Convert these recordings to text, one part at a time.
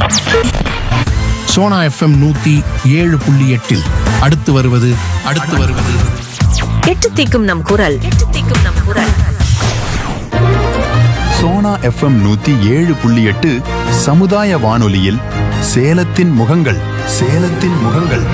Sona FM நூத்தி ஏழு புள்ளி எட்டில் அடுத்து வருவது அடுத்து வருவது எட்டு தீக்கும் நம் குரல் எட்டு தீக்கும் நம் குரல் சோனா எஃப்எம் நூத்தி ஏழு புள்ளி எட்டு சமுதாய வானொலியில் சேலத்தின் முகங்கள் சேலத்தின் முகங்கள்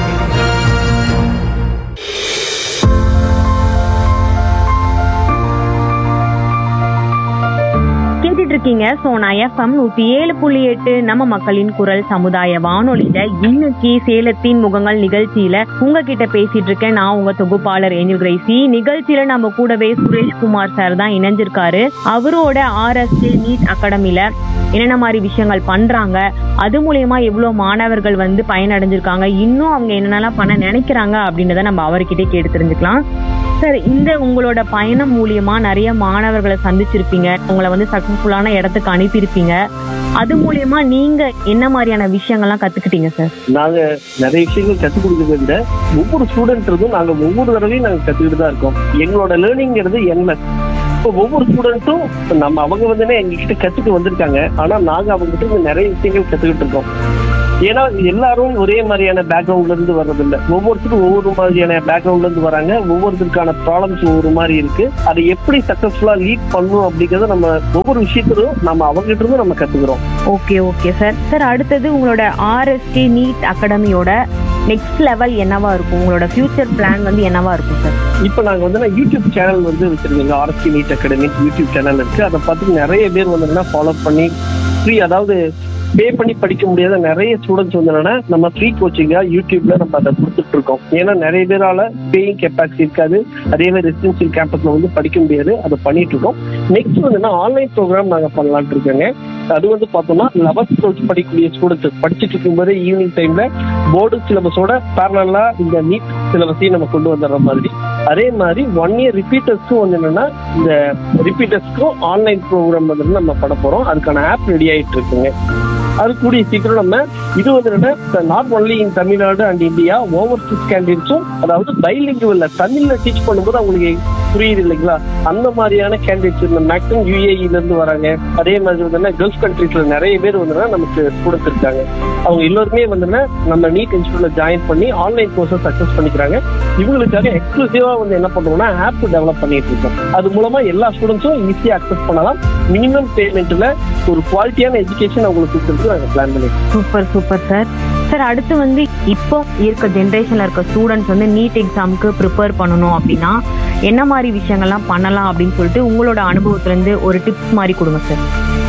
கேட்டுட்டு இருக்கீங்க சோனா எஃப்எம் நூத்தி ஏழு புள்ளி எட்டு நம்ம மக்களின் குரல் சமுதாய வானொலியில இன்னைக்கு சேலத்தின் முகங்கள் நிகழ்ச்சியில உங்ககிட்ட பேசிட்டு இருக்கேன் நான் உங்க தொகுப்பாளர் ஏஞ்சல் கிரேசி நிகழ்ச்சியில நம்ம கூடவே சுரேஷ்குமார் சார் தான் இணைஞ்சிருக்காரு அவரோட ஆர்எஸ்ஏ நீட் அகாடமில என்னென்ன மாதிரி விஷயங்கள் பண்றாங்க அது மூலியமா எவ்வளவு மாணவர்கள் வந்து பயனடைஞ்சிருக்காங்க இன்னும் அவங்க என்னென்னலாம் பண்ண நினைக்கிறாங்க அப்படின்றத நம்ம அவர்கிட்டே கேட்டு தெரிஞ்சுக்கலாம் சார் இந்த உங்களோட பயணம் மூலியமா நிறைய மாணவர்களை சந்திச்சிருப்பீங்க உங்களை வந்து சக்சஸ்ஃபுல்லான இடத்துக்கு அனுப்பியிருப்பீங்க அது மூலியமா நீங்க என்ன மாதிரியான விஷயங்கள்லாம் கத்துக்கிட்டீங்க சார் நாங்க நிறைய விஷயங்கள் கத்துக் கொடுக்கறதை விட ஒவ்வொரு ஸ்டூடெண்ட்டும் நாங்க ஒவ்வொரு தடவையும் நாங்க கத்துக்கிட்டு தான் இருக்கோம் எங்களோட லேர்னிங்கிறது என்எஸ் இப்போ ஒவ்வொரு ஸ்டூடெண்ட்டும் நம்ம அவங்க வந்து எங்ககிட்ட கத்துட்டு வந்திருக்காங்க ஆனா நாங்க அவங்க கிட்ட இருந்து நிறைய விஷயங்கள் கத்துக்கிட்டு இருக்கோம் ஏன்னா எல்லாரும் ஒரே மாதிரியான பேக்ரவுண்ட்ல இருந்து வர்றதில்ல ஒவ்வொருத்தரும் ஒவ்வொரு மாதிரியான பேக்ரவுண்ட்ல இருந்து வராங்க ஒவ்வொருத்தருக்கான ப்ராப்ளம்ஸ் ஒவ்வொரு மாதிரி இருக்கு அதை எப்படி சக்சஸ்ஃபுல்லா லீட் பண்ணும் அப்படிங்கறத நம்ம ஒவ்வொரு விஷயத்திலும் நம்ம அவங்க கிட்ட இருந்து நம்ம கத்துக்கிறோம் ஓகே ஓகே சார் சார் அடுத்தது உங்களோட ஆர்எஸ்கே நீட் அகாடமியோட நெக்ஸ்ட் லெவல் என்னவா இருக்கும் உங்களோட ஃபியூச்சர் பிளான் வந்து என்னவா இருக்கும் சார் இப்போ நாங்க வந்து நான் யூடியூப் சேனல் வந்து வச்சிருக்கோங்க RSK NEET academy YouTube channel இருக்கு அதை பார்த்து நிறைய பேர் வந்து ஃபாலோ பண்ணி ஃப்ரீ அதாவது பே பண்ணி படிக்க முடியாத நிறைய ஸ்டூடெண்ட்ஸ் வந்து என்னன்னா நம்ம ஃப்ரீ கோச்சிங்கா யூடியூப்ல நம்ம அதை கொடுத்துட்டு இருக்கோம் ஏன்னா நிறைய பேரால பேயிங் கெப்பாசிட்டி இருக்காது அதே மாதிரி ரெசிடென்சியல் கேம்பஸ்ல வந்து படிக்க முடியாது அதை பண்ணிட்டு இருக்கோம் நெக்ஸ்ட் வந்து ஆன்லைன் ப்ரோக்ராம் நாங்க பண்ணலாம்னு இருக்கோங்க அது வந்து பார்த்தோம்னா லெவன்த் டுவெல்த் படிக்கக்கூடிய ஸ்டூடெண்ட்ஸ் படிச்சுட்டு இருக்கும்போது ஈவினிங் டைம்ல போர்டு சிலபஸோட பேரலா இந்த நீட் சிலபஸையும் நம்ம கொண்டு வந்துடுற மாதிரி அதே மாதிரி ஒன் இயர் ரிப்பீட்டர்ஸ்க்கும் வந்து என்னன்னா இந்த ரிப்பீட்டர்ஸ்க்கும் ஆன்லைன் ப்ரோக்ராம் வந்து நம்ம பண்ண போறோம் அதுக்கான ஆப் ரெடி ஆயிட்டு இருக்குங்க அது கூடிய சீக்கிரம் நம்ம இது வந்து என்னன்னா not only in Tamil Nadu and India overseas கேண்டிடேட்ஸும் அதாவது பைலிங்குவல்ல தமிழ்ல டீச் பண்ணும்போது அவங்களுக்கு புரியுது இல்லைங்களா அந்த மாதிரியான கேண்டிடேட்ஸ் இந்த மேக்ஸிமம் யூஏஇல இருந்து வராங்க அதே மாதிரி வந்து கல்ஃப் கண்ட்ரீஸ்ல நிறைய பேர் வந்து நமக்கு ஸ்டூடெண்ட்ஸ் இருக்காங்க அவங்க எல்லோருமே வந்து நம்ம நீட் இன்ஸ்டியூட்ல ஜாயின் பண்ணி ஆன்லைன் கோர்ஸை சக்சஸ் பண்ணிக்கிறாங்க இவங்களுக்காக எக்ஸ்க்ளூசிவா வந்து என்ன பண்றோம்னா ஆப் டெவலப் பண்ணிட்டு இருக்கோம் அது மூலமா எல்லா ஸ்டூடெண்ட்ஸும் ஈஸியா அக்சஸ் பண்ணலாம் மினிமம் பேமெண்ட்ல ஒரு குவாலிட்டியான எஜுகேஷன் அவங்களுக்கு கொடுக்கறதுக்கு நாங்க பிளான் பண்ணிருக்கோம் சூப்பர் சூப்பர் சார் சார் அடுத்து வந்து இப்போ இருக்க ஜென்ரேஷன்ல இருக்க ஸ்டூடெண்ட்ஸ் வந்து நீட் எக்ஸாமுக்கு ப்ரிப்பேர் பண்ணணும் அப்படின்னா என்ன மாதிரி விஷயங்கள்லாம் பண்ணலாம் அப்படின்னு சொல்லிட்டு உங்களோட அனுபவத்துல இருந்து ஒரு டிப்ஸ் மாதிரி கொடுங்க சார்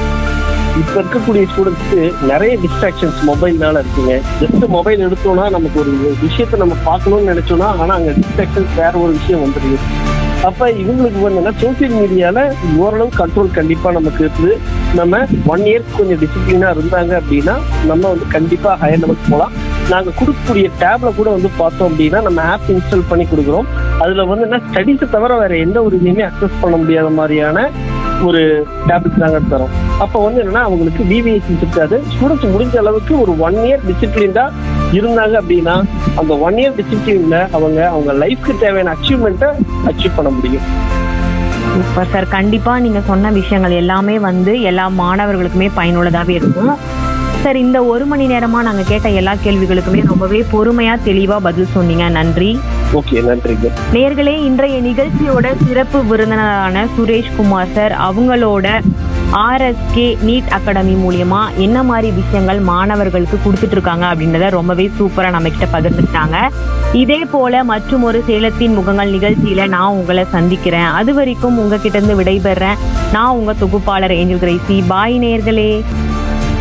இப்ப இருக்கக்கூடிய ஸ்டூடெண்ட்ஸ்க்கு நிறைய டிஸ்ட்ராக்ஷன்ஸ் மொபைல்னால இருக்குங்க ஜஸ்ட் மொபைல் எடுத்தோம்னா நமக்கு ஒரு விஷயத்தை நம்ம பார்க்கணும்னு நினைச்சோம்னா ஆனா அங்க டிஸ்ட்ராக்ஷன்ஸ் வேற ஒரு விஷயம் வந்துருது அப்ப இவங்களுக்கு வந்து சோசியல் மீடியால ஓரளவு கண்ட்ரோல் கண்டிப்பா நமக்கு இருக்குது நம்ம ஒன் இயர் கொஞ்சம் டிசிப்ளினா இருந்தாங்க அப்படின்னா நம்ம வந்து கண்டிப்பா ஹையர் லெவலுக்கு போகலாம் நாங்க கொடுக்கக்கூடிய டேப்ல கூட வந்து பார்த்தோம் அப்படின்னா நம்ம ஆப் இன்ஸ்டால் பண்ணி கொடுக்குறோம் அதுல வந்து என்ன ஸ்டடிஸை தவிர வேற எந்த ஒரு இதையுமே அக்சஸ் பண்ண முடியாத மாதிரியான ஒரு டேப்லெட் நாங்க தரோம் அப்போ வந்து என்னன்னா அவங்களுக்கு டிவிஎஸ் இருக்காது ஸ்டூடெண்ட்ஸ் முடிஞ்ச அளவுக்கு ஒரு ஒன் இயர் டிசிப்ளின்டா இருந்தாங்க அப்படின்னா அந்த ஒன் இயர் டிசிப்ளின்ல அவங்க அவங்க லைஃப்க்கு தேவையான அச்சீவ்மெண்ட்டை அச்சீவ் பண்ண முடியும் சூப்பர் சார் கண்டிப்பா நீங்க சொன்ன விஷயங்கள் எல்லாமே வந்து எல்லா மாணவர்களுக்குமே பயனுள்ளதாவே இருக்கும் சார் இந்த ஒரு மணி நேரமா நாங்க கேட்ட எல்லா கேள்விகளுக்குமே ரொம்பவே பொறுமையா தெளிவா பதில் சொன்னீங்க நன்றி ஓகே நன்றிங்க நேர்களே இன்றைய நிகழ்ச்சியோட சிறப்பு விருந்தினரான சுரேஷ் குமார் சார் அவங்களோட ஆர்எஸ்கே நீட் அகாடமி மூலியமா என்ன மாதிரி விஷயங்கள் மாணவர்களுக்கு கொடுத்துட்டு இருக்காங்க அப்படின்றத ரொம்பவே சூப்பரா நம்ம கிட்ட பகிர்ந்துட்டாங்க இதே போல மற்றும் ஒரு சேலத்தின் முகங்கள் நிகழ்ச்சியில நான் உங்களை சந்திக்கிறேன் அது வரைக்கும் உங்ககிட்ட இருந்து விடைபெறேன் நான் உங்க தொகுப்பாளர் ஏஞ்சல் கிரேசி பாய் நேர்களே